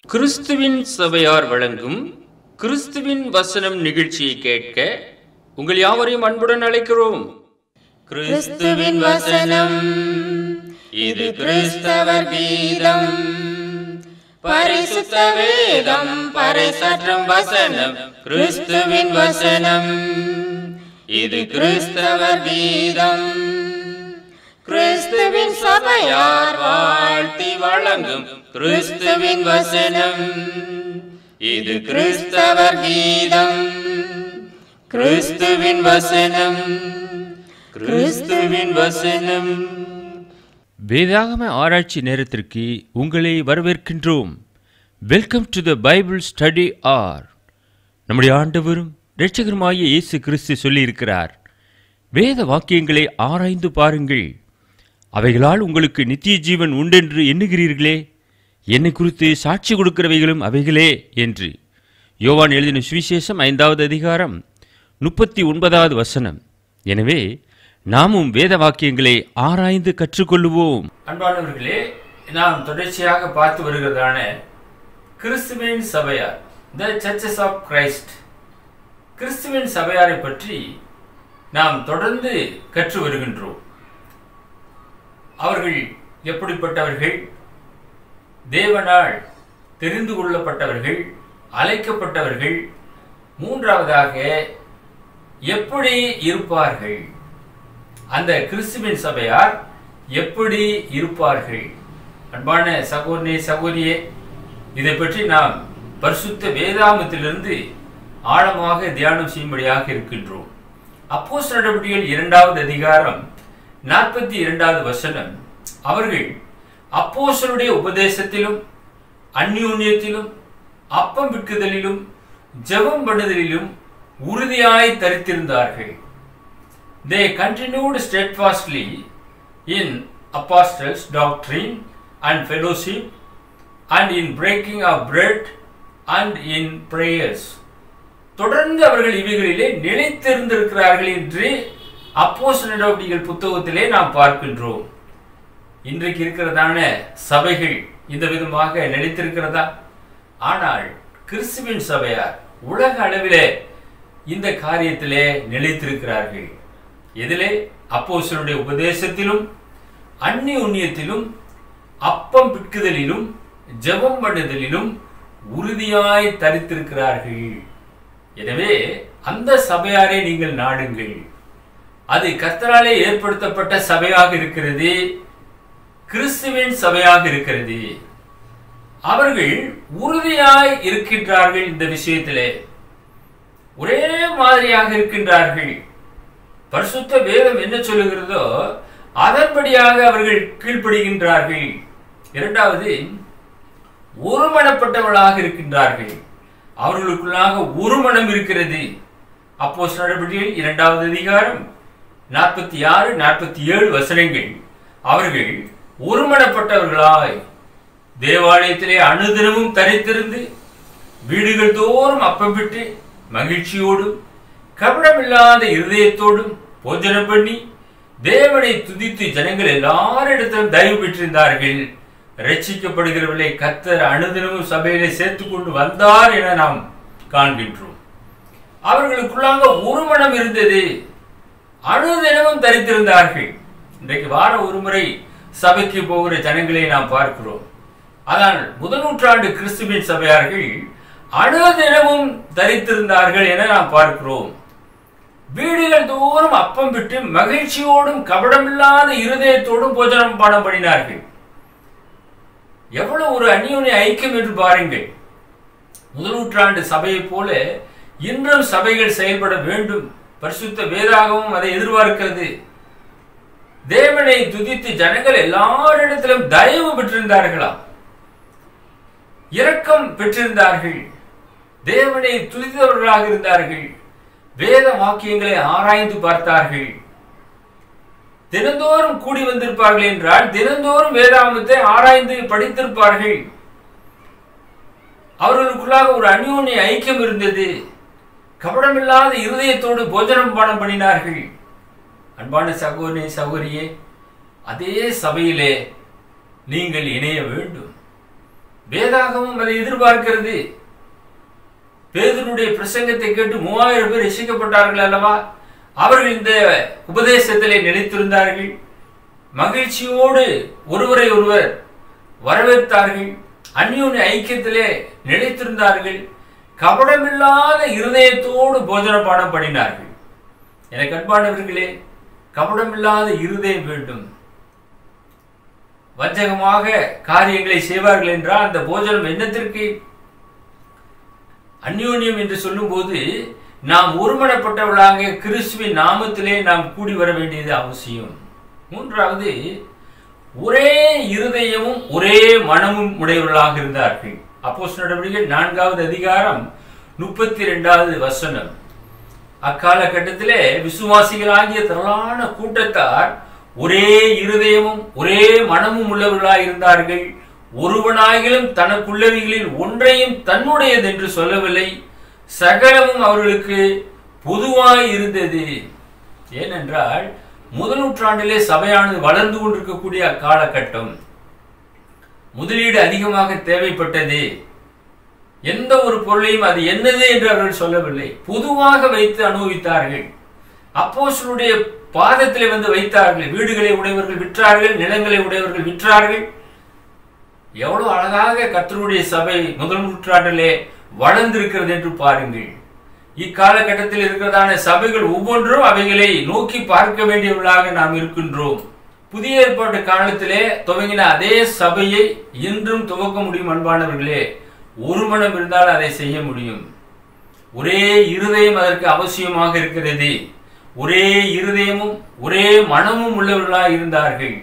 கிறிஸ்துவின் சபையார் வழங்கும் கிறிஸ்துவின் வசனம் நிகழ்ச்சியை கேட்க உங்கள் யாவரையும் அன்புடன் அழைக்கிறோம் கிறிஸ்துவின் வசனம் இது கிறிஸ்தவர் கீதம் பரிசுத்த வேதம் பறைசாற்றும் வசனம் கிறிஸ்துவின் வசனம் இது கிறிஸ்தவர் கீதம் கிறிஸ்துவின் சபையார் வாழ்த்தி வழங்கும் கிறிஸ்துவின் வசனம் இது கிறிஸ்தவர் கீதம் கிறிஸ்துவின் வசனம் கிறிஸ்துவின் வசனம் வேதாகம ஆராய்ச்சி நேரத்திற்கு உங்களை வரவேற்கின்றோம் welcome to the Bible study hour நம்முடைய ஆண்டவரும் இரட்சகருமாகிய இயேசு கிறிஸ்து சொல்லியிருக்கிறார் வேத வாக்கியங்களை ஆராய்ந்து பாருங்கள் அவைகளால் உங்களுக்கு நித்திய ஜீவன் உண்டென்று எண்ணுகிறீர்களே என்னை குறித்து சாட்சி கொடுக்கிறவைகளும் அவைகளே என்று யோவான் எழுதின சுவிசேஷம் ஐந்தாவது அதிகாரம் முப்பத்தி ஒன்பதாவது வசனம் எனவே நாமும் வேத வாக்கியங்களை ஆராய்ந்து கற்றுக்கொள்ளுவோம் அன்பானவர்களே நாம் தொடர்ச்சியாக பார்த்து வருகிறதான கிறிஸ்துவின் சபையார் த சர்ச்சஸ் ஆஃப் கிரைஸ்ட் கிறிஸ்துவின் சபையாரை பற்றி நாம் தொடர்ந்து கற்று வருகின்றோம் அவர்கள் எப்படிப்பட்டவர்கள் தேவனால் தெரிந்து கொள்ளப்பட்டவர்கள் அழைக்கப்பட்டவர்கள் மூன்றாவதாக எப்படி இருப்பார்கள் அந்த கிறிஸ்துவின் சபையார் எப்படி இருப்பார்கள் அன்பான சகோதரனே சகோதரியே இதை பற்றி நாம் பரிசுத்த வேதாமத்திலிருந்து ஆழமாக தியானம் செய்யும்படியாக இருக்கின்றோம் அப்போஸ் நடவடிக்கைகள் இரண்டாவது அதிகாரம் நாற்பத்தி இரண்டாவது வசனம் அவர்கள் அப்போஸ்தலருடைய உபதேசத்திலும் அந்யோன்யத்திலும் அப்பம் விற்குதலிலும் ஜெபம் பண்ணுதலிலும் உறுதியாய் தரித்திருந்தார்கள் they continued steadfastly in apostles' doctrine and fellowship, and in breaking of bread, and in prayers. தொடர்ந்து அவர்கள் இவைகளிலே நிலைத்திருந்திருக்கிறார்கள் என்று அப்போஸ் நடவடிக்கைகள் புத்தகத்திலே நாம் பார்க்கின்றோம் இன்றைக்கு இருக்கிறதான சபைகள் இந்த விதமாக நிலைத்திருக்கிறதா ஆனால் கிறிஸ்துவின் சபையார் உலக அளவிலே இந்த காரியத்திலே நிலைத்திருக்கிறார்கள் எதிலே அப்போஸ்தலருடைய உபதேசத்திலும் அந்நியுன்யத்திலும் அப்பம் பிட்குதலிலும் ஜெபம் பண்ணுதலிலும் உறுதியாய் தரித்திருக்கிறார்கள் எனவே அந்த சபையாரை நீங்கள் நாடுங்கள் அது கர்த்தராலே ஏற்படுத்தப்பட்ட சபையாக இருக்கிறது கிறிஸ்துவின் சபையாக இருக்கிறது அவர்கள் உறுதியாய் இருக்கின்றார்கள் இந்த விஷயத்திலே ஒரே மாதிரியாக இருக்கின்றார்கள் பரிசுத்த வேதம் என்ன சொல்லுகிறதோ அதன்படியாக அவர்கள் கீழ்ப்படுகின்றார்கள் இரண்டாவது ஒருமனப்பட்டவர்களாக இருக்கின்றார்கள் அவர்களுக்குள்ளாக ஒரு மனம் இருக்கிறது அப்போ நடவடிக்கையில் இரண்டாவது அதிகாரம் நாற்பத்தி ஆறு நாற்பத்தி ஏழு வசனங்கள் அவர்கள் ஒருமனப்பட்டவர்களாய் தேவாலயத்திலே அனுதினமும் தரித்திருந்து வீடுகள் தோறும் அப்பமிட்டு மகிழ்ச்சியோடும் கபடமில்லாத இருதயத்தோடும் போஜனம் பண்ணி தேவனை துதித்து ஜனங்கள் எல்லாரிடத்திலும் தயவு பெற்றிருந்தார்கள் ரட்சிக்கப்படுகிறவர்களை கத்தர் அனுதினமும் சபையிலே சேர்த்துக் கொண்டு வந்தார் என நாம் காண்கின்றோம் அவர்களுக்குள்ளாக ஒரு மனம் இருந்தது அனுதினமும் தரித்திருந்தார்கள் இன்றைக்கு வார ஒரு முறை சபைக்கு போகிற ஜனங்களை நாம் பார்க்கிறோம் ஆனால் முதல் நூற்றாண்டு கிறிஸ்துவின் சபையார்கள் அனுதினமும் தரித்திருந்தார்கள் என நாம் பார்க்கிறோம் வீடுகள் தோறும் அப்பம் விட்டு மகிழ்ச்சியோடும் கபடமில்லாத இருதயத்தோடும் போஜனம் பாடம் பண்ணினார்கள் எவ்வளவு ஒரு அந்யோன்ய ஐக்கியம் என்று பாருங்கள் முதல் நூற்றாண்டு சபையை போல இன்றும் சபைகள் செயல்பட வேண்டும் பரிசுத்த வேதாகவும் அதை எதிர்பார்க்கிறது தேவனை துதித்து ஜனங்கள் எல்லாரிடத்திலும் தயவு பெற்றிருந்தார்களாம் இரக்கம் பெற்றிருந்தார்கள் தேவனை துதித்தவர்களாக இருந்தார்கள் வேத வாக்கியங்களை ஆராய்ந்து பார்த்தார்கள் தினந்தோறும் கூடி வந்திருப்பார்கள் என்றால் தினந்தோறும் வேதாமத்தை ஆராய்ந்து படித்திருப்பார்கள் அவர்களுக்குள்ளாக ஒரு அந்யோன்ய ஐக்கியம் இருந்தது கபடமில்லாத இருதயத்தோடு போஜனம் பானம் பண்ணினார்கள் அன்பான சகோதரனே சகோதரியே அதே சபையிலே நீங்கள் இணைய வேண்டும் வேதாகமும் அதை எதிர்பார்க்கிறது பேதனுடைய பிரசங்கத்தை கேட்டு மூவாயிரம் பேர் ரசிக்கப்பட்டார்கள் அல்லவா அவர்கள் இந்த உபதேசத்திலே நிலைத்திருந்தார்கள் மகிழ்ச்சியோடு ஒருவரை ஒருவர் வரவேற்றார்கள் அந்யோன்ய ஐக்கியத்திலே நிலைத்திருந்தார்கள் கபடமில்லாத இருதயத்தோடு போஜன பாடம் பண்ணினார்கள் எனக்கு அன்பானவர்களே கபடமில்லாத இருதயம் வேண்டும் வஞ்சகமாக காரியங்களை செய்வார்கள் என்றால் அந்த போஜனம் என்னத்திற்கு அந்யோன்யம் என்று சொல்லும்போது நாம் ஒருமனப்பட்டவர்களாக கிறிஸ்துவின் நாமத்திலே நாம் கூடி வர வேண்டியது அவசியம் மூன்றாவது ஒரே இருதயமும் ஒரே மனமும் உடையவர்களாக இருந்தார்கள் அப்போஸ் நடவடிக்கைகள் நான்காவது அதிகாரம் முப்பத்தி இரண்டாவது வசனம் அக்காலகட்டத்திலே விசுவாசிகளாகிய திரளான கூட்டத்தார் ஒரே இருதயமும் ஒரே மனமும் உள்ளவர்களாய் இருந்தார்கள் ஒருவனாகிலும் தனக்குள்ளவைகளில் ஒன்றையும் தன்னுடையது என்று சொல்லவில்லை சகலமும் அவர்களுக்கு பொதுவாய் இருந்தது ஏனென்றால் முதல் நூற்றாண்டிலே சபையானது வளர்ந்து கொண்டிருக்கக்கூடிய அக்காலகட்டம் முதலீடு அதிகமாக தேவைப்பட்டது எந்த ஒரு பொருளையும் அது என்னது என்று அவர்கள் சொல்லவில்லை பொதுவாக வைத்து அனுபவித்தார்கள் அப்போஸ்தலருடைய பாதத்திலே வந்து வைத்தார்கள் வீடுகளை உடையவர்கள் விற்றார்கள் நிலங்களை உடையவர்கள் விற்றார்கள் எவ்வளவு அழகாக கர்த்தருடைய சபை முதல் நூற்றாண்டிலே வளர்ந்திருக்கிறது என்று பாருங்கள் இக்காலகட்டத்தில் இருக்கிறதான சபைகள் ஒவ்வொன்றும் அவைகளை நோக்கி பார்க்க வேண்டியவர்களாக நாம் இருக்கின்றோம் புதிய ஏற்பாட்டு காலத்திலே துவங்கின அதே சபையை இன்றும் துவக்க முடியும் அன்பானவர்களே ஒரு மனம் இருந்தால் அதை செய்ய முடியும் ஒரே இருதயம் அதற்கு அவசியமாக இருக்கிறது ஒரே இருதயமும் ஒரே மனமும் உள்ளவர்களாக இருந்தார்கள்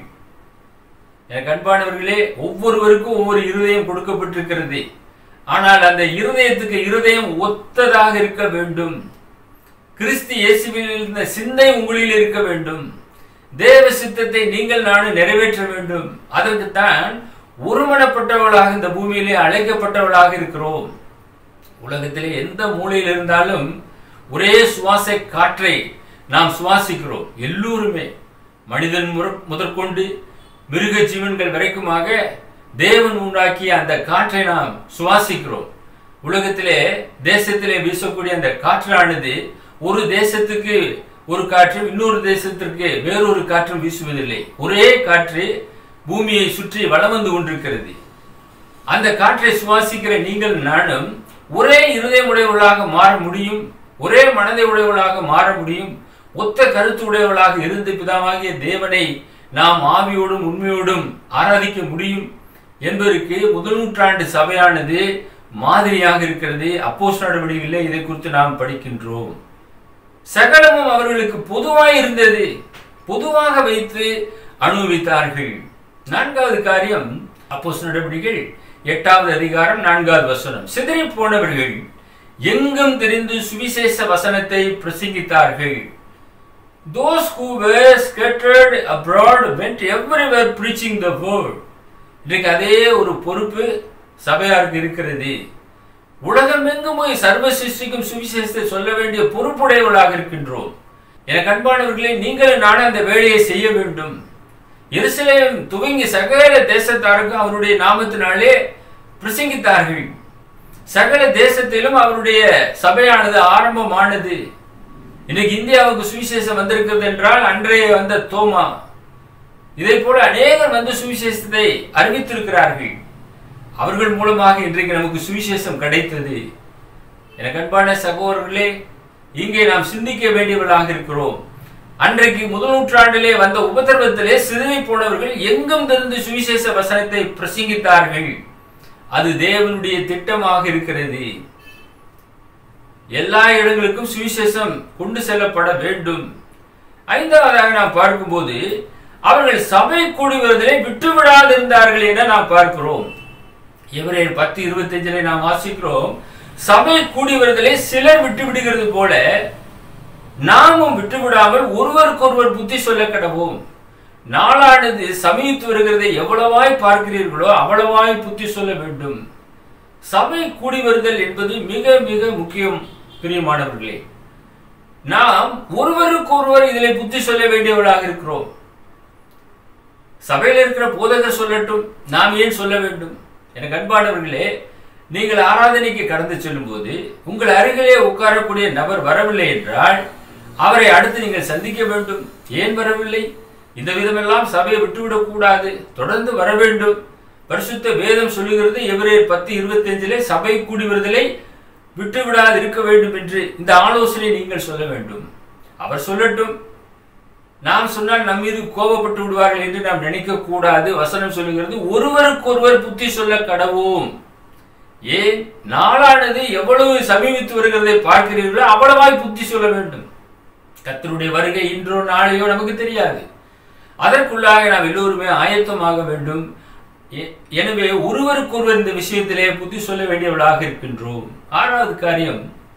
எனக்கு அன்பானவர்களே ஒவ்வொருவருக்கும் ஒவ்வொரு இருதயம் கொடுக்கப்பட்டிருக்கிறது ஆனால் அந்த இருதயத்துக்கு இருதயம் ஒத்ததாக இருக்க வேண்டும் கிறிஸ்து இயேசுவில் இருந்த சிந்தை உங்களில் இருக்க வேண்டும் தேவ சித்தத்தை நீங்கள் நானும் நிறைவேற்ற வேண்டும் அதற்குத்தான் ஒருமனப்பட்டவர்களாக இந்த பூமியிலே அழைக்கப்பட்டவர்களாக இருக்கிறோம் உலகத்திலே எந்த மூலையில் இருந்தாலும் ஒரே சுவாச காற்றை நாம் சுவாசிக்கிறோம் எல்லோருமே மனிதன் முற- முதற்கொண்டு மிருக ஜீவன்கள் வரைக்குமாக தேவன் உண்டாக்கிய அந்த காற்றை நாம் சுவாசிக்கிறோம் உலகத்திலே தேசத்திலே வீசக்கூடிய அந்த காற்றானது ஒரு தேசத்துக்கு ஒரு காற்றும் இன்னொரு தேசத்திற்கு வேறொரு காற்றும் வீசுவதில்லை ஒரே காற்று பூமியை சுற்றி வலம் வந்து கொண்டிருக்கிறது அந்த காற்றை சுவாசிக்கிற நீங்கள் நானும் ஒரே இருதயம் உடையவர்களாக மாற முடியும் ஒரே மனதை உடையவர்களாக மாற முடியும் ஒத்த கருத்து உடையவர்களாக இருந்து பிதாவாகிய தேவனை நாம் ஆவியோடும் உண்மையோடும் ஆராதிக்க முடியும் என்பதற்கு முதல் நூற்றாண்டு சபையானது மாதிரியாக இருக்கிறது அப்போஸ் நடவடிக்கையிலே இதை குறித்து நாம் படிக்கின்றோம் சகலமும் அவர்களுக்கு பொதுவாய் இருந்தது பொதுவாக வைத்து அனுபவித்தார்கள் நான்காவது காரியம் அப்போஸ் நடவடிக்கைகள் எட்டாவது அதிகாரம் நான்காவது வசனம் சிதறி போனவர்கள் எங்கும் தெரிந்து சுவிசேஷ வசனத்தை பிரசங்கித்தார்கள் those who were scattered abroad went everywhere preaching the word இன்றைக்கு அதே ஒரு பொறுப்பு சபையாருக்கு இருக்கிறது உலகமெங்கும் போய் சர்வ சிருஷ்டிக்கும் சுவிசேஷத்தை சொல்ல வேண்டிய பொறுப்புடையவர்களாக இருக்கின்றோம் எனக்கு அன்பானவர்களே நீங்களும் நானும் அந்த வேலையை செய்ய வேண்டும் எருசலேம் துவங்கி சகல தேசத்தாருக்கும் அவருடைய நாமத்தினாலே பிரசங்கித்தார்கள் சகல தேசத்திலும் அவருடைய சபையானது ஆரம்பமானது இன்னைக்கு இந்தியாவுக்கு சுவிசேஷம் வந்திருக்கிறது என்றால் அன்றைய வந்த தோமா இதை போல அநேகர் வந்து சுவிசேஷத்தை அறிவித்திருக்கிறார்கள் அவர்கள் மூலமாக இன்றைக்கு நமக்கு சுவிசேஷம் கிடைத்தது எனக்கு அன்பான சகோதரர்களே இங்கே நாம் சிந்திக்க வேண்டியவர்களாக இருக்கிறோம் அன்றைக்கு முதல் நூற்றாண்டிலே வந்த உபதிரவத்திலே சிறுமை போனவர்கள் எங்கும் திருந்து சுவிசேஷ வசனத்தை பிரசங்கித்தார்கள் அது தேவனுடைய திட்டமாக இருக்கிறது எல்லா இடங்களுக்கும் சுவிசேஷம் கொண்டு செல்லப்பட வேண்டும் ஐந்தாவதாக நாம் பார்க்கும்போது அவர்கள் சபை கூடி வருவதை விட்டு விடாதிருந்தார்கள் என நாம் பார்க்கிறோம் எவரேல் பத்து இருபத்தஞ்சிலே நாம் வாசிக்கிறோம் சபை கூடி வருதலை சிலர் விட்டு விடுகிறது போல நாமும் விட்டு விடாமல் ஒருவருக்கொருவர் புத்தி சொல்ல கடவோம் நாளானது சமீபித்து வருகிறதை எவ்வளவாய் பார்க்கிறீர்களோ அவ்வளவாய் புத்தி சொல்ல வேண்டும் சபை கூடி வருதல் என்பது மிக மிக முக்கியம் பிரியமானவர்களே நாம் ஒருவருக்கொருவர் இதில் புத்தி சொல்ல வேண்டியவர்களாக இருக்கிறோம் சபையில் இருக்கிற போதகர் சொல்லட்டும் நாம் ஏன் சொல்ல வேண்டும் எனக்கு அன்பானவர்களே நீங்கள் ஆராதனைக்கு கடந்து செல்லும்போது உங்கள் அருகிலே உட்காரக்கூடிய நபர் வரவில்லை என்றால் அவரை அடுத்து நீங்கள் சந்திக்க வேண்டும் ஏன் வரவில்லை இந்த விதமெல்லாம் சபையை விட்டுவிடக் கூடாது தொடர்ந்து வர வேண்டும் பரிசுத்த வேதம் சொல்லுகிறது எவரேர் பத்து இருபத்தஞ்சிலே சபை கூடி வருதலை விட்டு விடாது இருக்க வேண்டும் என்று இந்த ஆலோசனை நீங்கள் சொல்ல வேண்டும் அவர் சொல்லட்டும் நாம் சொன்னால் நம் மீது கோபப்பட்டு விடுவார்கள் என்று நாம் நினைக்க கூடாது வசனம் சொல்லுகிறது ஒருவருக்கொருவர் புத்தி சொல்ல கடவோம் ஏன் நாளானது எவ்வளவு சமீபித்து வருகிறதை பார்க்கிறீர்களோ அவ்வளவாய் புத்தி சொல்ல வேண்டும் கர்த்தருடைய வருகை இன்றோ நாளையோ நமக்கு தெரியாது அதற்குள்ளாக நாம் எல்லோருமே ஆயத்தமாக வேண்டும் எ- எனவே ஒருவருக்கொருவர் இந்த விஷயத்திலே புத்தி சொல்ல வேண்டியவர்களாக இருக்கின்றோம் ஆறாவது காரியம்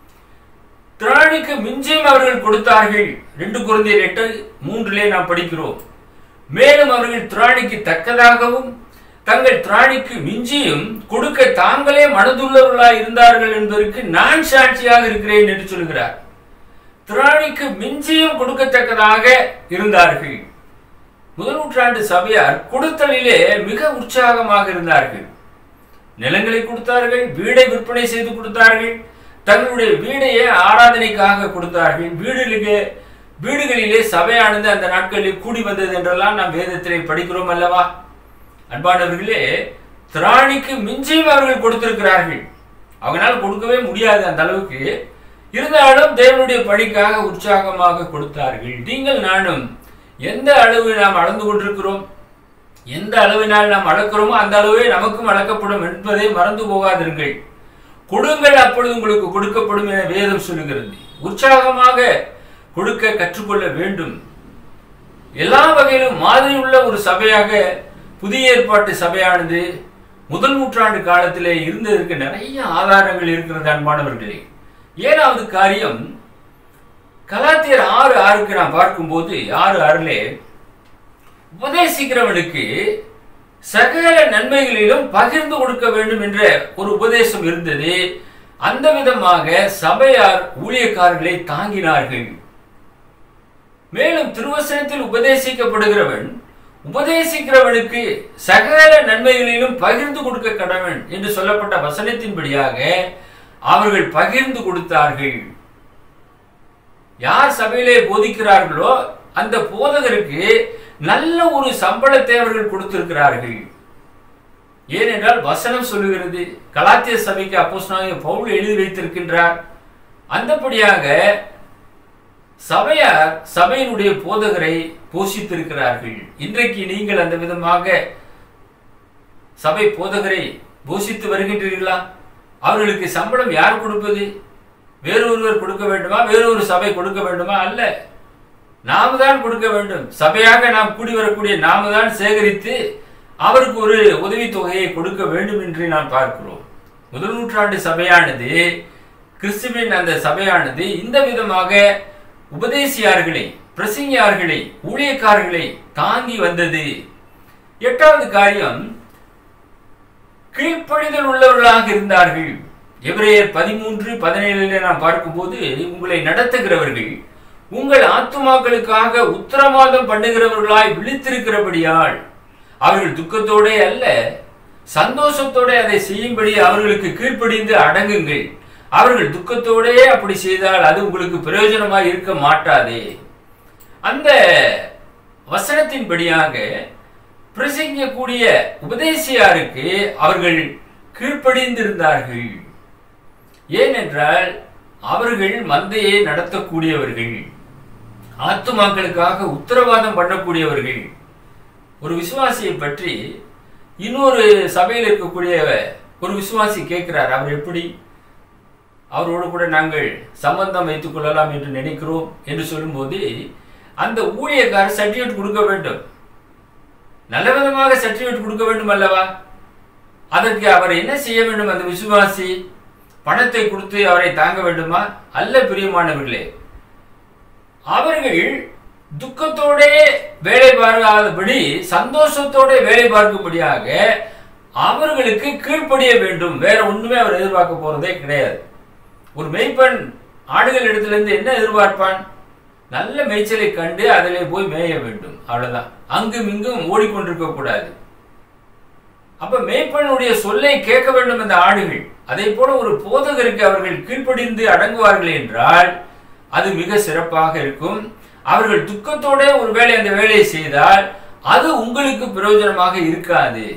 திராணிக்கு மிஞ்சியும் அவர்கள் கொடுத்தார்கள் ரெண்டு குழந்தையர் எட்டு மூன்றிலே நாம் படிக்கிறோம் மேலும் அவர்கள் திராணிக்கு தக்கதாகவும் தங்கள் திராணிக்கு மிஞ்சியும் கொடுக்க தாங்களே மனதுள்ளவர்களாய் இருந்தார்கள் என்பதற்கு நான் சாட்சியாக இருக்கிறேன் என்று சொல்கிறார் திராணிக்கு மிஞ்சியும் கொடுக்கத்தக்கதாக இருந்தார்கள் முதல் நூற்றாண்டு சபையார் கொடுத்தலிலே மிக உற்சாகமாக இருந்தார்கள் நிலங்களை கொடுத்தார்கள் வீடை விற்பனை செய்து கொடுத்தார்கள் தங்களுடைய வீடையே ஆராதனைக்காக கொடுத்தார்கள் வீடுகளிலே வீடுகளிலே சபையானது அந்த நாட்களில் கூடி வந்தது என்றெல்லாம் நாம் வேதத்திலே படிக்கிறோம் அல்லவா அன்பானவர்களே திராணிக்கு மிஞ்சியும் அவர்கள் கொடுத்திருக்கிறார்கள் அவங்களால கொடுக்கவே முடியாது அந்த அளவுக்கு இருந்தாலும் தேவனுடைய பணிக்காக உற்சாகமாக கொடுத்தார்கள் நீங்கள் நானும் எந்த அளவு நாம் அளந்து கொண்டிருக்கிறோம் எந்த அளவினால் நாம் அளக்கிறோமோ அந்த அளவே நமக்கும் அளக்கப்படும் என்பதை மறந்து போகாதிருங்கள் கொடுங்கள் அப்பொழுது உங்களுக்கு கொடுக்கப்படும் என வேதம் சொல்லுகிறது உற்சாகமாக கொடுக்க கற்றுக்கொள்ள வேண்டும் எல்லா வகையிலும் மாதிரி உள்ள ஒரு சபையாக புதிய ஏற்பாட்டு சபையானது முதல் நூற்றாண்டு காலத்திலே இருந்ததற்கு நிறைய ஆதாரங்கள் இருக்கிறது அன்பானவர்களே ஏழாவது காரியம் கலாத்தியர் ஆறு ஆறுக்கு நாம் பார்க்கும்போது ஆறு ஆறிலே உபதேசிக்கிறவனுக்கு சகல நன்மைகளிலும் பகிர்ந்து கொடுக்க வேண்டும் என்ற ஒரு உபதேசம் இருந்தது அந்த விதமாக சபையார் ஊழியக்காரர்களை தாங்கினார்கள் மேலும் திருவசனத்தில் உபதேசிக்கப்படுகிறவன் உபதேசிக்கிறவனுக்கு சகல நன்மைகளிலும் பகிர்ந்து கொடுக்க கடவன் என்று சொல்லப்பட்ட வசனத்தின்படியாக அவர்கள் பகிர்ந்து கொடுத்தார்கள் யார் சபையிலே போதிக்கிறார்களோ அந்த போதகருக்கு நல்ல ஒரு சம்பளத்தை அவர்கள் கொடுத்திருக்கிறார்கள் ஏனென்றால் வசனம் சொல்லுகிறது கலாத்திய சபைக்கு அப்போஸ்தலனாகிய பவுல் எழுதி வைத்திருக்கின்றார் அந்தபடியாக சபையார் சபையினுடைய போதகரை போஷித்திருக்கிறார்கள் இன்றைக்கு நீங்கள் அந்த விதமாக சபை போதகரை போஷித்து வருகின்றீர்களா அவர்களுக்கு சம்பளம் யார் கொடுப்பது வேறொருவர் கொடுக்க வேண்டுமா வேறொரு சபை கொடுக்க வேண்டுமா அல்ல நாம தான் கொடுக்க வேண்டும் சபையாக நாம் கூடி வரக்கூடிய நாம தான் சேகரித்து அவருக்கு ஒரு உதவித்தொகையை கொடுக்க வேண்டும் என்று நாம் பார்க்கிறோம் முதல் நூற்றாண்டு சபையானது கிறிஸ்துவின் அந்த சபையானது இந்த விதமாக உபதேசியார்களை பிரசங்கியார்களை ஊழியக்காரர்களை தாங்கி வந்தது எட்டாவது காரியம் கீழ்ப்படிதல் உள்ளவர்களாக இருந்தார்கள் எபிரேயர் பதிமூன்று பதினேழுல நாம் பார்க்கும்போது உங்களை நடத்துகிறவர்கள் உங்கள் ஆத்துமாக்களுக்காக உத்தரவாதம் பண்ணுகிறவர்களாய் விழித்திருக்கிறபடியால் அவர்கள் துக்கத்தோட அல்ல சந்தோஷத்தோட அதை செய்யும்படி அவர்களுக்கு கீழ்ப்படிந்து அடங்குங்கள் அவர்கள் துக்கத்தோடே அப்படி செய்தால் அது உங்களுக்கு பிரயோஜனமாய் இருக்க மாட்டாதே அந்த வசனத்தின்படியாக பிரசங்கிக்கக்கூடிய உபதேசியாருக்கு அவர்கள் கீழ்ப்படிந்திருந்தார்கள் ஏனென்றால் அவர்கள் மந்தையை நடத்தக்கூடியவர்கள் ஆத்துமாக்களுக்காக உத்தரவாதம் பண்ணக்கூடியவர்கள் ஒரு விசுவாசியை பற்றி இன்னொரு சபையில் இருக்கக்கூடிய ஒரு விசுவாசி கேட்கிறார் அவர் எப்படி அவரோடு கூட நாங்கள் சம்பந்தம் வைத்துக் கொள்ளலாம் என்று நினைக்கிறோம் என்று சொல்லும்போது அந்த ஊழியக்காரர் சர்டிபிகேட் கொடுக்க வேண்டும் நல்ல விதமாக சர்டிபிகேட் கொடுக்க வேண்டும் அல்லவா அதற்கு அவர் என்ன செய்ய வேண்டும் அந்த விசுவாசி பணத்தை கொடுத்து அவரை தாங்க வேண்டுமா அல்ல பிரியமானவர்களே அவர்கள் துக்கத்தோட வேலை பார்க்காதபடி சந்தோஷத்தோட வேலை பார்க்கும்படியாக அவர்களுக்கு கீழ்ப்படிய வேண்டும் வேற ஒண்ணுமே அவர் எதிர்பார்க்க போறதே கிடையாது ஒரு மெய்ப்பெண் ஆடுகள் இடத்திலிருந்து என்ன எதிர்பார்ப்பான் நல்ல மேய்ச்சலை கண்டு அதிலே போய் மேய வேண்டும் அவ்வளவுதான் அங்கும் இங்கும் ஓடிக்கொண்டிருக்க கூடாது அப்ப மேய்ப்பனுடைய சொல்லை கேட்க வேண்டும் இந்த ஆடுகள் அதே போல ஒரு போதகருக்கு அவர்கள் கீழ்ப்படிந்து அடங்குவார்கள் என்றால் அது மிக சிறப்பாக இருக்கும் அவர்கள் துக்கத்தோட ஒரு வேலை அந்த வேலையை செய்தால் அது உங்களுக்கு பிரயோஜனமாக இருக்காது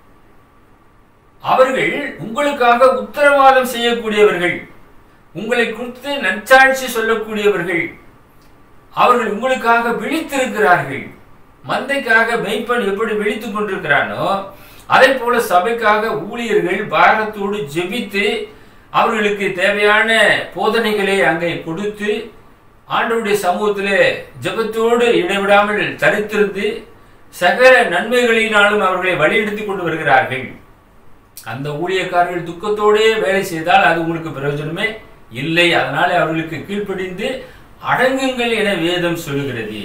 அவர்கள் உங்களுக்காக உத்தரவாதம் செய்யக்கூடியவர்கள் உங்களை குறித்து நற்சாட்சி சொல்லக்கூடியவர்கள் அவர்கள் உங்களுக்காக விழித்திருக்கிறார்கள் மந்தைக்காக மெய்ப்பன் எப்படி விழித்துக் கொண்டிருக்கிறானோ அதே போல சபைக்காக ஊழியர்கள் பாரத்தோடு ஜெபித்து அவர்களுக்கு தேவையான போதனைகளை அங்கே கொடுத்து ஆண்டவருடைய சமூகத்திலே ஜெபத்தோடு இடைவிடாமல் தரித்திருந்து சகல நன்மைகளினாலும் அவர்களை வழிநடத்தி கொண்டு வருகிறார்கள் அந்த ஊழியக்காரர்கள் துக்கத்தோடே வேலை செய்தால் அது உங்களுக்கு பிரயோஜனமே இல்லை அதனால அவர்களுக்கு கீழ்ப்படிந்து அடங்குங்கள் என வேதம் சொல்லுகிறது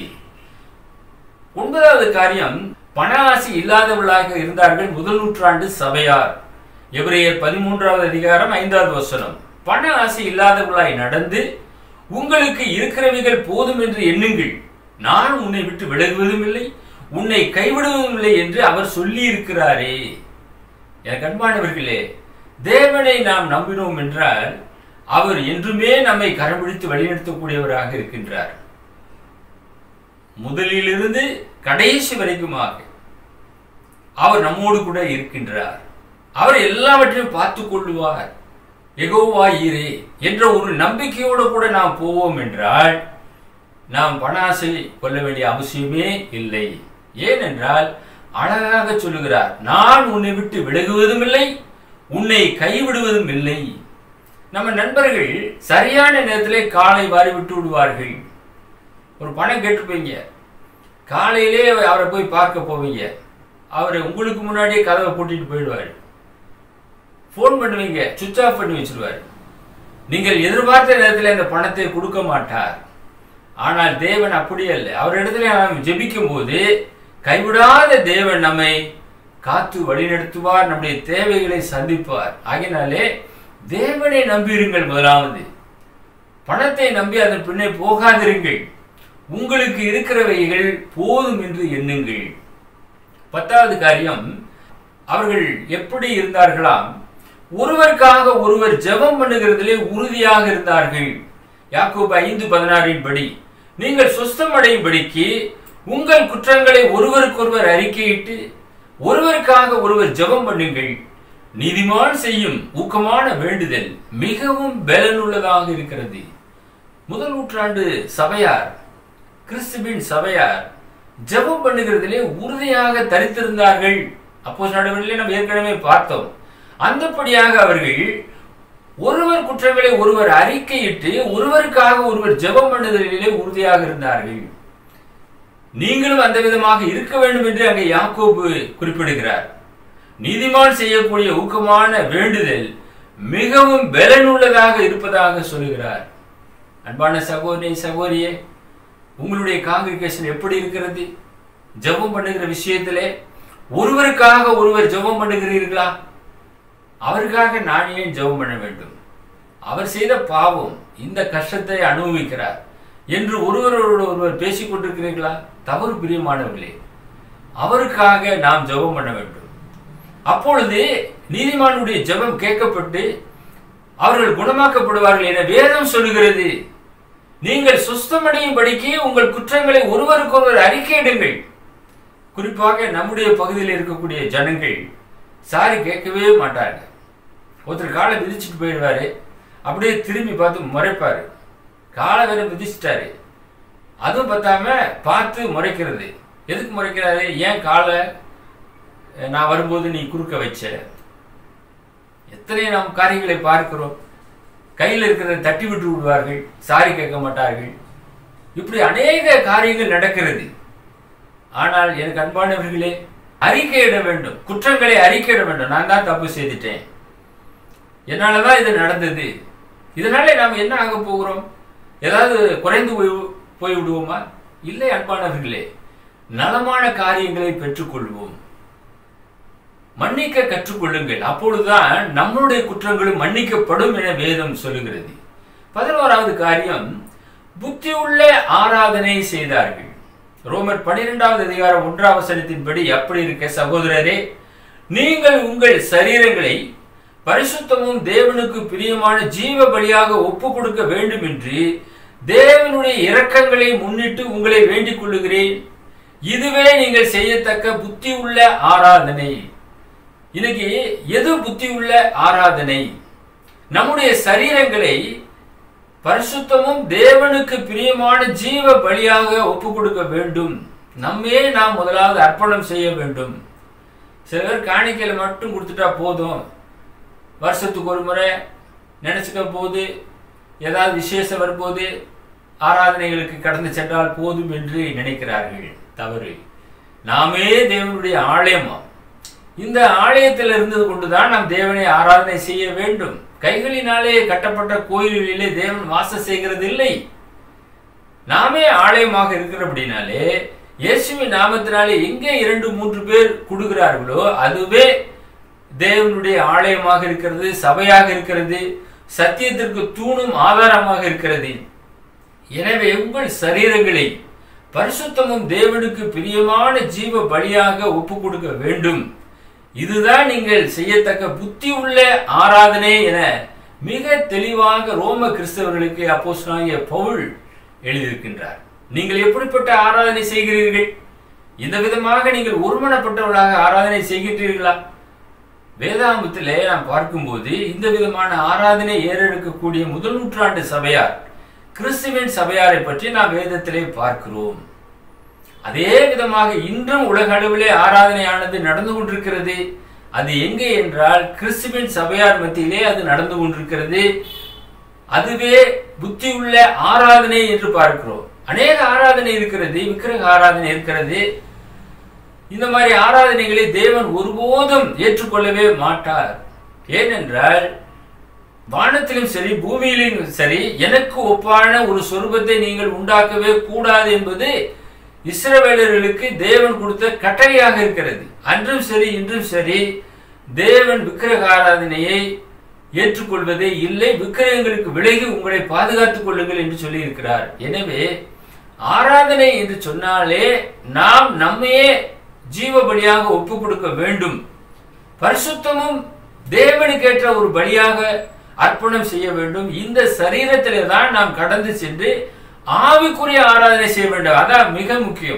ஒன்பதாவது காரியம் பண ஆசை இல்லாதவர்களாக இருந்தார்கள் முதல் நூற்றாண்டு சபையார் எபிரேயர் பதிமூன்றாவது அதிகாரம் ஐந்தாவது வசனம் பண ஆசை இல்லாதவர்களாய் நடந்து உங்களுக்கு இருக்கிறவைகள் போதும் என்று எண்ணுங்கள் நான் உன்னை விட்டு விலகுவதும் இல்லை உன்னை கைவிடுவதும் இல்லை என்று அவர் சொல்லி இருக்கிறாரே என் கண்பானவர்களே தேவனை நாம் நம்பினோம் என்றால் அவர் என்றுமே நம்மை கரம் பிடித்து வழிநடத்தக்கூடியவராக இருக்கின்றார் முதலிலிருந்து கடைசி வரைக்குமாக அவர் நம்மோடு கூட இருக்கின்றார் அவர் எல்லாவற்றையும் பார்த்துக் கொள்ளுவார் எகோவாயிரே என்ற ஒரு நம்பிக்கையோடு கூட நாம் போவோம் என்றால் நாம் பணாசை கொள்ள வேண்டிய அவசியமே இல்லை ஏனென்றால் அழகாக சொல்லுகிறார் நான் உன்னை விட்டு விலகுவதும் இல்லை உன்னை கைவிடுவதும் இல்லை நம்ம நண்பர்கள் சரியான நேரத்திலே காலை வாரி விட்டு விடுவார்கள் ஒரு பணம் கேட்டுப்பீங்க காலையிலே அவரை போய் பார்க்க போவீங்க அவர் உங்களுக்கு முன்னாடியே கதவை பூட்டிட்டு போயிடுவார் ஃபோன் பண்ணுவீங்க சுவிட்ச் ஆஃப் பண்ணி வச்சிருவார் நீங்கள் எதிர்பார்த்த நேரத்தில் அந்த பணத்தை கொடுக்க மாட்டார் ஆனால் தேவன் அப்படி அல்ல அவர் இடத்துல நாம் ஜெபிக்கும் போது கைவிடாத தேவன் நம்மை காத்து வழிநடத்துவார் நம்முடைய தேவைகளை சந்திப்பார் ஆகினாலே தேவனை நம்பியிருங்கள் முதலாவது பணத்தை நம்பி அதன் பின்னே போகாதிருங்கள் உங்களுக்கு இருக்கிறவைகள் போதும் என்று எண்ணுங்கள் பத்தாவது காரியம் அவர்கள் எப்படி இருந்தார்களாம் ஒருவருக்காக ஒருவர் ஜெபம் பண்ணுகிறதிலே உறுதியாக இருந்தார்கள் யாக்கோபு ஐந்து பதினாறின் படி நீங்கள் சுஸ்தமடையும்படிக்கு உங்கள் குற்றங்களை ஒருவருக்கொருவர் அறிக்கையிட்டு ஒருவருக்காக ஒருவர் ஜெபம் பண்ணுங்கள் நீதிமான் செய்யும் ஊக்கமான வேண்டுதல் மிகவும் பலனுள்ளதாக இருக்கிறது முதல் நூற்றாண்டு சபையார் கிறிஸ்துவின் சபையார் ஜெபம் பண்ணுகிறதிலே உறுதியாக தரித்திருந்தார்கள் அப்போ நடுவரிலே நம்ம ஏற்கனவே பார்த்தோம் அந்தப்படியாக அவர்கள் ஒருவர் குற்றங்களை ஒருவர் அறிக்கையிட்டு ஒருவருக்காக ஒருவர் ஜெபம் பண்ணுதலிலே உறுதியாக இருந்தார்கள் நீங்களும் அந்த விதமாக இருக்க வேண்டும் என்று அங்கே யாக்கோபு குறிப்பிடுகிறார் நீதிமான் செய்யக்கூடிய ஊக்கமான வேண்டுதல் மிகவும் பலனுள்ளதாக இருப்பதாக சொல்லுகிறார் அன்பான சகோதரி சகோதரியே உங்களுடைய காங்கிரிகேஷன் எப்படி இருக்கிறது ஜெபம் பண்ணுகிற விஷயத்திலே ஒருவருக்காக ஒருவர் ஜெபம் பண்ணுகிறீர்களா அவருக்காக நான் ஏன் ஜெபம் பண்ண வேண்டும் அவர் செய்த பாவம் இந்த கஷ்டத்தை அனுபவிக்கிறார் என்று ஒருவரோடு ஒருவர் பேசிக் கொண்டிருக்கிறீர்களா தவறு பிரியமானவர்களே அவருக்காக நாம் ஜெபம் பண்ண வேண்டும் அப்பொழுது நீதிமானுடைய ஜெபம் கேட்கப்பட்டு அவர்கள் குணமாக்கப்படுவார்கள் என வேதம் சொல்லுகிறது நீங்கள் சுஸ்தமடையும்படிக்கு உங்கள் குற்றங்களை ஒருவருக்கொருவர் அறிக்கையிடுங்கள் குறிப்பாக நம்முடைய பகுதியில் இருக்கக்கூடிய ஜனங்கள் சாரி கேட்கவே மாட்டாங்க ஒருத்தர் காலை மிதிச்சுட்டு போயிடுவாரு அப்படியே திரும்பி பார்த்து முறைப்பாரு காலை வேற மிதிச்சிட்டாரு அதுவும் பார்த்தாம பார்த்து முறைக்கிறது எதுக்கு முறைக்கிறாரு ஏன் காலை நான் வரும்போது நீ குறுக்க வச்ச எத்தனை நாம் காரியங்களை பார்க்கிறோம் கையில் இருக்கிறத தட்டி விட்டு விடுவார்கள் சாரி கேட்க மாட்டார்கள் இப்படி அநேக காரியங்கள் நடக்கிறது ஆனால் எனக்கு அன்பானவர்களே அறிக்கையிட வேண்டும் குற்றங்களை அறிக்கையிட வேண்டும் நான் தான் தப்பு செய்துட்டேன் என்னாலதான் இது நடந்தது இதனால நாம் என்ன ஆக போகிறோம் ஏதாவது குறைந்து போய் போய் விடுவோமா இல்லை அன்பானவர்களே நலமான காரியங்களை பெற்றுக்கொள்வோம் மன்னிக்க கற்றுக்கொள்ளுங்கள் அப்பொழுதுதான் நம்மளுடைய குற்றங்களும் மன்னிக்கப்படும் என வேதம் சொல்லுகிறது பதினோராவது காரியம் புத்தி உள்ள ஆராதனை செய்தார்கள் ரோமர் பனிரெண்டாவது அதிகாரம் ஒன்றாம் வசனத்தின்படி எப்படி இருக்க சகோதரரே நீங்கள் உங்கள் சரீரங்களை பரிசுத்தமும் தேவனுக்கு பிரியமான ஜீவ பலியாக ஒப்பு கொடுக்க வேண்டும் என்று தேவனுடைய இரக்கங்களை முன்னிட்டு உங்களை வேண்டிக் கொள்ளுகிறேன் இதுவே நீங்கள் செய்யத்தக்க புத்தி உள்ள ஆராதனை இன்னைக்கு எது புத்தி உள்ள ஆராதனை நம்முடைய சரீரங்களை பரிசுத்தமும் தேவனுக்கு பிரியமான ஜீவ பலியாக ஒப்பு கொடுக்க வேண்டும் நம்மே நாம் முதலாவது அர்ப்பணம் செய்ய வேண்டும் சிலர் காணிக்கையில மட்டும் கொடுத்துட்டா போதும் வருஷத்துக்கு ஒரு முறை நினைச்சுக்க போது ஏதாவது விசேஷம் வரும்போது ஆராதனைகளுக்கு கடந்து சென்றால் போதும் என்று நினைக்கிறார்கள் தவறு நாமே தேவனுடைய ஆலயமா இந்த ஆலயத்தில் இருந்தது கொண்டுதான் நாம் தேவனை ஆராதனை செய்ய வேண்டும் கைகளினாலே கட்டப்பட்ட கோயில்களிலே தேவன் வாசம் செய்கிறது இல்லை நாமே ஆலயமாக இருக்கிறபடினாலே இயேசுவின் நாமத்தினாலே எங்கே இரண்டு மூன்று பேர் கொடுக்கிறார்களோ அதுவே தேவனுடைய ஆலயமாக இருக்கிறது சபையாக இருக்கிறது சத்தியத்திற்கு தூணும் ஆதாரமாக இருக்கிறது எனவே உங்கள் சரீரங்களை பரிசுத்தமும் தேவனுக்கு பிரியமான ஜீவ பலியாக ஒப்பு கொடுக்க வேண்டும் இதுதான் நீங்கள் செய்யத்தக்க புத்தி உள்ள ஆராதனை என மிக தெளிவாக ரோம கிறிஸ்தவர்களுக்கு அப்போஸ்தலனாகிய பவுல் எழுதியிருக்கின்றார் நீங்கள் எப்படிப்பட்ட ஆராதனை செய்கிறீர்கள் இந்த விதமாக நீங்கள் ஒருமனப்பட்டவர்களாக ஆராதனை செய்கின்றீர்களா வேதாமத்திலே நாம் பார்க்கும்போது இந்த விதமான ஆராதனை ஏறெடுக்கக்கூடிய முதல் நூற்றாண்டு சபையார் கிறிஸ்துவின் சபையாரை பற்றி நாம் வேதத்திலே பார்க்கிறோம் அதே விதமாக இன்றும் உலக அளவிலே ஆராதனையானது நடந்து கொண்டிருக்கிறது அது எங்கே என்றால் கிறிஸ்துவின் சபையார் மத்தியிலே அது நடந்து கொண்டிருக்கிறது அதுவே புத்தி உள்ள ஆராதனை என்று பார்க்கிறோம் அநேக ஆராதனை இருக்கிறது விக்கிரக ஆராதனை இருக்கிறது இந்த மாதிரி ஆராதனைகளை தேவன் ஒருபோதும் ஏற்றுக்கொள்ளவே மாட்டார் ஏனென்றால் வானத்திலும் சரி பூமியிலும் சரி எனக்கு ஒப்பான ஒரு சொரூபத்தை நீங்கள் உண்டாக்கவே கூடாது என்பது இஸ்ரவேலர்களுக்கு தேவன் கொடுத்த கட்டளையாக இருக்கிறது அன்றும் சரி இன்றும் சரி தேவன் விக்கிரக ஆராதனையை ஏற்றுக்கொள்வதே இல்லை விக்கிரகங்களுக்கு விலகி உங்களை பாதுகாத்துக் கொள்ளுங்கள் என்று சொல்லி இருக்கிறார் எனவே ஆராதனை என்று சொன்னாலே நாம் நம்மையே ஜீவபலியாக ஒப்பு கொடுக்க வேண்டும் பரிசுத்தமும் தேவனுக்கேற்ற ஒரு பலியாக அர்ப்பணம் செய்ய வேண்டும் இந்த சரீரத்திலே தான் நாம் கடந்து சென்று ஆவிக்குரிய ஆராதனை செய்ய வேண்டும் அதான் மிக முக்கியம்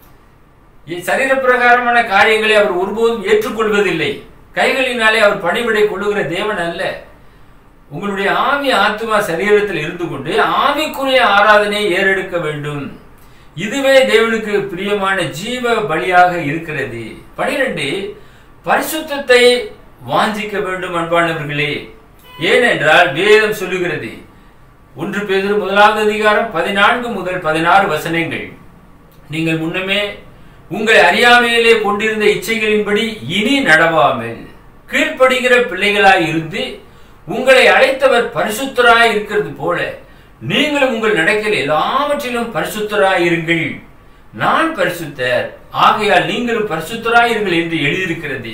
இ- சரீர பிரகாரமான காரியங்களை அவர் ஒருபோதும் ஏற்றுக்கொள்வதில்லை கைகளினாலே அவர் பணிவிடை கொள்ளுகிற தேவன் அல்ல உங்களுடைய ஆவி ஆத்மா சரீரத்தில் இருந்து கொண்டு ஆவிக்குரிய ஆராதனை ஏறெடுக்க வேண்டும் இதுவே தேவனுக்கு பிரியமான ஜீவ பலியாக இருக்கிறது பனிரெண்டு பரிசுத்தத்தை வாஞ்சிக்க வேண்டும் அன்பானவர்களே ஏனென்றால் வேதம் சொல்லுகிறது ஒன்று பேதுரு முதலாவது அதிகாரம் பதினான்கு முதல் பதினாறு வசனங்கள் நீங்கள் முன்னமே உங்களை அறியாமையிலே கொண்டிருந்த இச்சைகளின்படி இனி நடவாமல் கீழ்ப்படுகிற பிள்ளைகளாய் இருந்து உங்களை அழைத்தவர் பரிசுத்தராய் இருக்கிறது போல நீங்களும் உங்கள் நடக்கையில் எல்லாவற்றிலும் பரிசுத்தராய் இருங்கள் நான் பரிசுத்தர் ஆகையால் நீங்களும் பரிசுத்தராய் இருங்கள் என்று எழுதியிருக்கிறது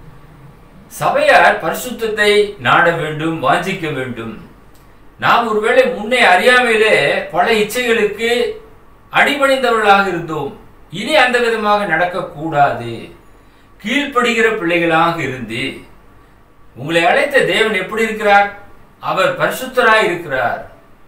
சபையார் பரிசுத்தத்தை நாட வேண்டும் வாஞ்சிக்க வேண்டும் நாம் ஒருவேளை முன்னே அறியாமையிலே பல இச்சைகளுக்கு அடிபணிந்தவர்களாக இருந்தோம் இனி அந்த விதமாக நடக்கக்கூடாது கீழ்ப்படுகிற பிள்ளைகளாக இருந்து உங்களை அழைத்த தேவன் எப்படி இருக்கிறார் அவர் பரிசுத்தராய் இருக்கிறார்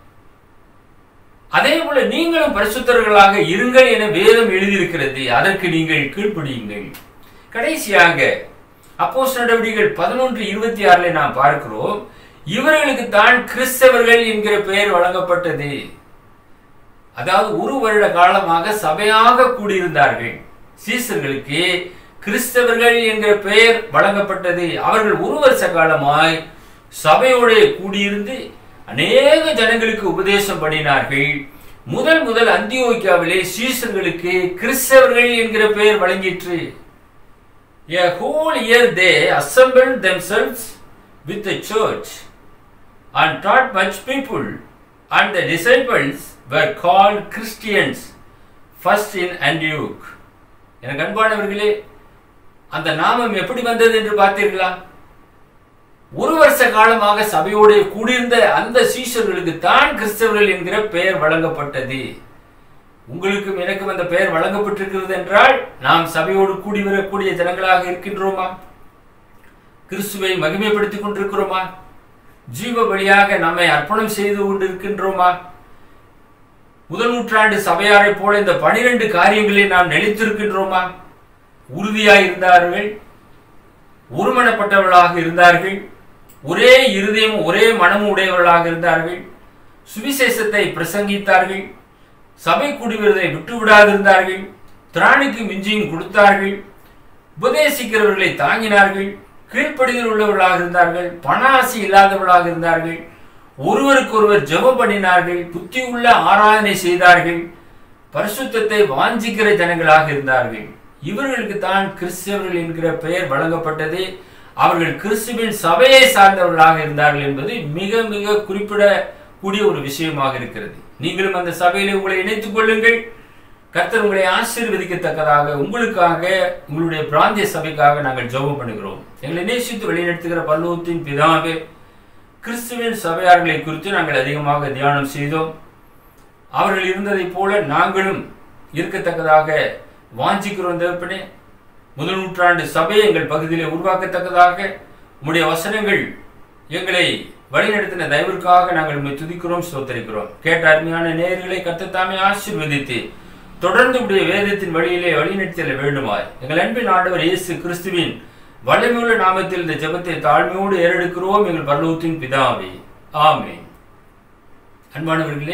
அதே போல நீங்களும் பரிசுத்தர்களாக இருங்கள் என வேதம் எழுதியிருக்கிறது அதற்கு நீங்கள் கீழ்ப்படியுங்கள் கடைசியாக அப்போஸ் நடவடிக்கைகள் பதினொன்று இருபத்தி ஆறுல நாம் பார்க்கிறோம் இவர்களுக்கு தான் கிறிஸ்தவர்கள் என்கிற பெயர் வழங்கப்பட்டது அதாவது ஒரு வருட காலமாக சபையாக கூடியிருந்தார்கள் சீசர்களுக்கு கிறிஸ்தவர்கள் என்கிற பெயர் வழங்கப்பட்டது அவர்கள் ஒரு வருஷ காலமாய் சபையோட கூடியிருந்து அநேக ஜனங்களுக்கு உபதேசம் பண்ணினார்கள் முதல் முதல் அந்தியோக்கியாவிலே சீசர்களுக்கு கிறிஸ்தவர்கள் என்கிற பெயர் வழங்கிற்று A whole year they assembled themselves with the church and taught much people, and the disciples were called Christians first in Antioch. எனக்கு அன்பானவர்களே அந்த நாமம் எப்படி வந்தது என்று பார்த்தீர்களா ஒரு வருஷ காலமாக சபையோடு கூடியிருந்த அந்த சீஷர்களுக்கு தான் கிறிஸ்தவர்கள் என்கிற பெயர் வழங்கப்பட்டது உங்களுக்கும் எனக்கும் அந்த பெயர் வழங்கப்பட்டிருக்கிறது என்றால் நாம் சபையோடு கூடி வரக்கூடிய ஜனங்களாக இருக்கின்றோமா கிறிஸ்துவை மகிமைப்படுத்திக் கொண்டிருக்கிறோமா ஜீவ வழியாக நம்மை அர்ப்பணம் செய்து கொண்டிருக்கின்றோமா முதல் நூற்றாண்டு சபையாரை போல இந்த பனிரெண்டு காரியங்களில் நாம் நிலைத்திருக்கின்றோமா உறுதியாய் இருந்தார்கள் ஒருமனப்பட்டவர்களாக இருந்தார்கள் ஒரே இருதயம் ஒரே மனமும் உடையவர்களாக இருந்தார்கள் சுவிசேஷத்தை பிரசங்கித்தார்கள் சபை குடிவதை விட்டுவிடாதிருந்தார்கள் திராணிக்கு மிஞ்சியும் கொடுத்தார்கள் உபதேசிக்கிறவர்களை தாங்கினார்கள் கீழ்ப்படிதல் உள்ளவர்களாக இருந்தார்கள் பண ஆசை இல்லாதவர்களாக இருந்தார்கள் ஒருவருக்கொருவர் ஜெபம் பண்ணினார்கள் புத்தி உள்ள ஆராதனை செய்தார்கள் பரிசுத்தத்தை வாஞ்சிக்கிற ஜனங்களாக இருந்தார்கள் இவர்களுக்கு தான் கிறிஸ்தவர்கள் என்கிற பெயர் வழங்கப்பட்டது அவர்கள் கிறிஸ்துவின் சபையை சார்ந்தவர்களாக இருந்தார்கள் என்பது மிக மிக குறிப்பிடக்கூடிய ஒரு விஷயமாக இருக்கிறது நீங்களும் அந்த சபையிலே உங்களை இணைத்துக் கொள்ளுங்கள் கர்த்தர் உங்களை ஆசீர்வதிக்கத்தக்கதாக உங்களுக்காக உங்களுடைய பிராந்திய சபைக்காக நாங்கள் ஜெபம் பண்ணுகிறோம் எங்களை நேசித்து வழிநடத்துகிற பல்லவத்தின் பிதாவே கிறிஸ்துவின் சபையார்களை குறித்து நாங்கள் அதிகமாக தியானம் செய்தோம் அவர்கள் இருந்ததைப் போல நாங்களும் இருக்கத்தக்கதாக வாஞ்சிக்கிறோம் தேவப்பனே முதல் நூற்றாண்டு சபையை எங்கள் பகுதியிலே உருவாக்கத்தக்கதாக உம்முடைய வசனங்கள் எங்களை வழிநடத்தின தயவிற்காக நாங்கள் உண்மை துதிக்கிறோம் ஸ்தோத்தரிக்கிறோம் கேட்ட அருமையான நேயர்களை கர்த்தத்தாமே ஆசீர்வதித்து தொடர்ந்து உடைய வேதத்தின் வழியிலே வழிநடத்திட வேண்டுமாய் எங்கள் அன்பின் ஆண்டவர் இயேசு கிறிஸ்துவின் வல்லமையுள்ள நாமத்தில் இந்த ஜெபத்தை தாழ்மையோடு ஏறெடுக்கிறோம் எங்கள் பரலோகத்தின் பிதாவே ஆமென் அன்பானவர்களே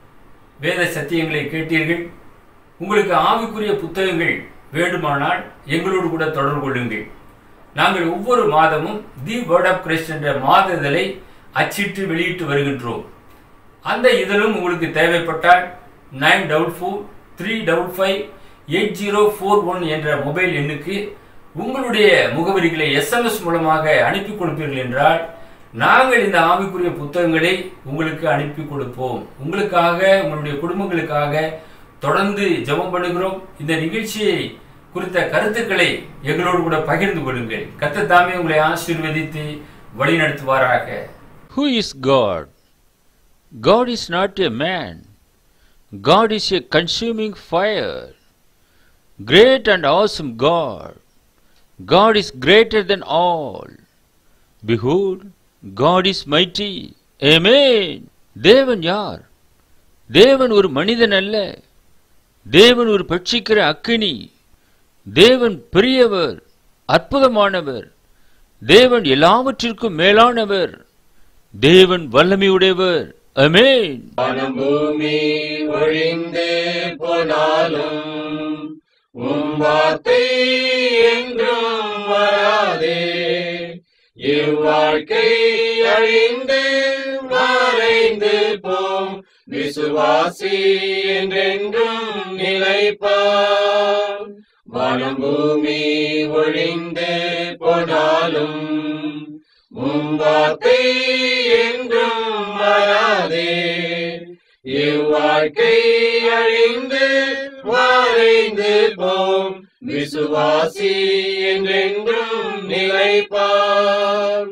வேத சத்தியங்களை கேட்டீர்கள் உங்களுக்கு ஆவிக்குரிய புத்தகங்கள் வேண்டுமானால் எங்களோடு கூட தொடர்பு கொள்ளுங்கள் நாங்கள் ஒவ்வொரு மாதமும் தி வேர்ட் ஆஃப் கிரைஸ்ட் என்ற மாத இதழை அச்சிட்டு வெளியிட்டு வருகின்றோம் அந்த இதழும் உங்களுக்கு தேவைப்பட்டால் nine double four three double five eight zero four one என்ற மொபைல் எண்ணுக்கு உங்களுடைய முகவரிகளை எஸ்எம்எஸ் மூலமாக அனுப்பி கொடுப்பீர்கள் என்றால் நாங்கள் இந்த ஆவிக்குரிய புத்தகங்களை உங்களுக்கு அனுப்பி கொடுப்போம் உங்களுக்காக உங்களுடைய குடும்பங்களுக்காக தொடர்ந்து ஜெபம் பண்ணுகிறோம் இந்த நிகழ்ச்சியை குறித்த கருத்துக்களை எங்களோடு கூட பகிர்ந்து கொள்ளுங்கள் கர்த்தர் தாமே உங்களை ஆசீர்வதித்து வழிநடத்துவாராக Who is God? God is not a man. God is a consuming fire. Great and awesome God. God is greater than all. Behold, God is mighty. Amen. தேவன் யார் தேவன் ஒரு மனிதன் அல்ல தேவன் ஒரு பட்சிக்கிற அக்கினி தேவன் பெரியவர் அற்புதமானவர் தேவன் எல்லாவற்றிற்கும் மேலானவர் தேவன் வல்லமையுடையவர் அமேன் வானம் பூமி ஒழிந்து போனாலும் உம் வார்த்தை என்றும் வராதே இவ்வாழ்க்கை அழிந்து மறைந்து போம் விசுவாசி என்றென்றும் நிலைப்பார் வானம் பூமி ஒழிந்து போனாலும் உம் வார்த்தை என்றும் மாறாதே இவ்வாழ்க்கை அழிந்து மறைந்து போம் விசுவாசி என்றென்றும் நிலைப்பார்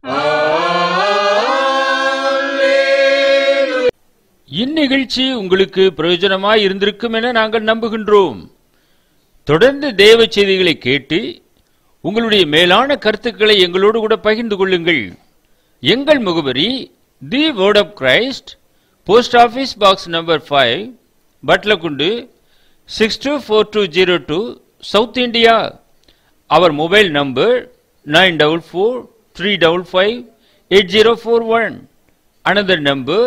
அல்லேலூயா. இந்நிகழ்ச்சி உங்களுக்கு பிரயோஜனமாய் இருந்திருக்கும் என நாங்கள் நம்புகின்றோம் தொடர்ந்து தேவ செய்திகளை கேட்டு உங்களுடைய மேலான கருத்துக்களை எங்களோடு கூட பகிர்ந்து கொள்ளுங்கள் எங்கள் முகவரி the Word of Christ post office box number five Batlagundu six two four two zero two south India அவர் mobile number nine double four three double five eight zero four one another number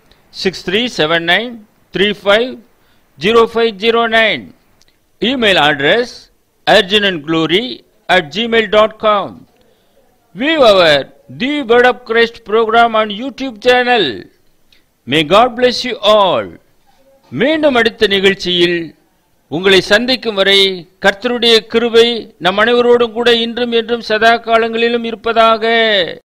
6379350509 email address urgentandglory at gmail.com view our the word of christ program on youtube channel may god bless you all மீண்டும் அடுத்த நிகழ்ச்சியில் உங்களை சந்திக்கும் வரை கர்த்தருடைய கிருபை நம் அனைவரோடும் கூட இன்றும் என்றும் சதா காலங்களிலும் இருப்பதாக